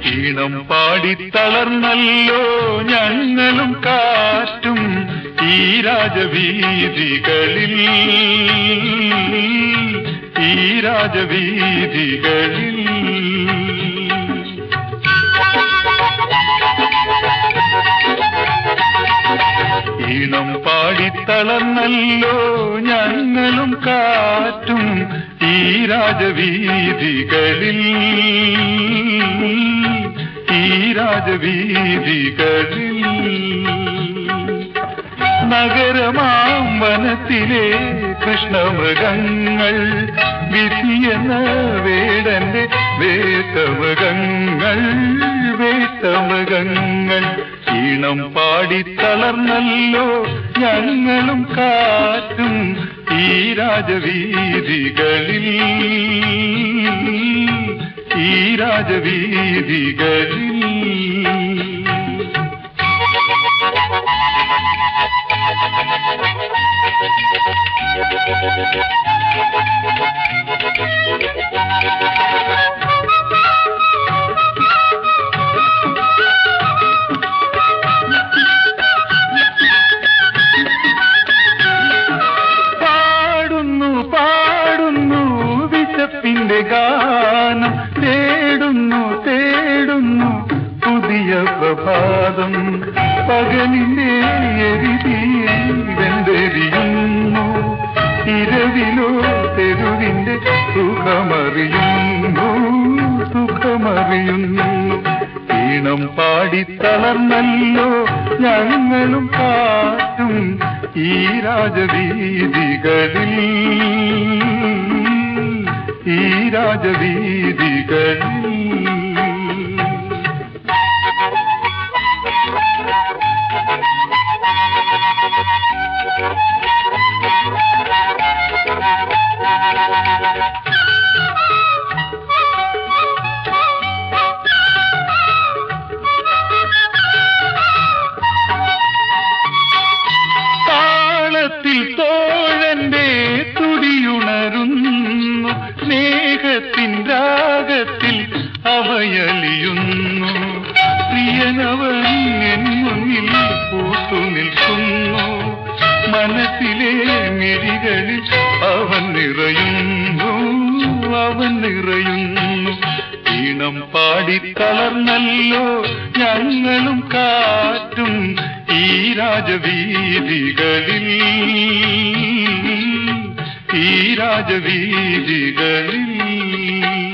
ഈണം പാടി തളർന്നല്ലോ ഞങ്ങളും കാറ്റും ഈ രാജവീതികളിൽ ഈ രാജവീതികളിൽ ഈണം പാടി തളർന്നല്ലോ ഞങ്ങളും കാറ്റും ഈ രാജവീതികളിൽ ഈ രാജവീതികളിൽ നഗരമാം വനത്തിലെ കൃഷ്ണമൃഗങ്ങൾ വിധിയെന്ന വേടന്റെ വേട്ടമൃഗങ്ങൾ വേട്ടമൃഗങ്ങൾ ഈണം പാടി തളർന്നല്ലോ ഞങ്ങളും കാറ്റും ഈ രാജവീതികളിൽ ഈ രാജവീതികളിൽ പാടുന്നു പാടുന്നു വിശപ്പിന്റെ ഗാനം തേടുന്നു തേടുന്നു പുതിയ പ്രഭാതം പകലിന്റെ എരിതിയെ വെന്തെരിയുന്നു ഇരവിലോ തെരുവിന്റെ സുഖമറിയുന്നു സുഖമറിയുന്നു ഈണം പാടി തളർന്നല്ലോ ഞങ്ങളും കാറ്റും ഈ രാജവീതികളിൽ ഈ രാജവീതികളിൽ താളത്തിൽ തോഴന്റെ തുടിയുണരുന്നു സ്നേഹത്തിൻ രാഗത്തിൽ അവയലിയുന്നു പ്രിയനവൻ എൻ മുന്നിൽ പൂത്തു നിൽക്കുന്നു മനസ്സിലെ മിഴികളിൽ അവൻ നിറയുന്നു അവൻ നിറയുന്നു ഈണം പാടി തളർന്നല്ലോ ഞങ്ങളും കാറ്റും ഈ രാജവീതികളിൽ ഈ രാജവീതികളിൽ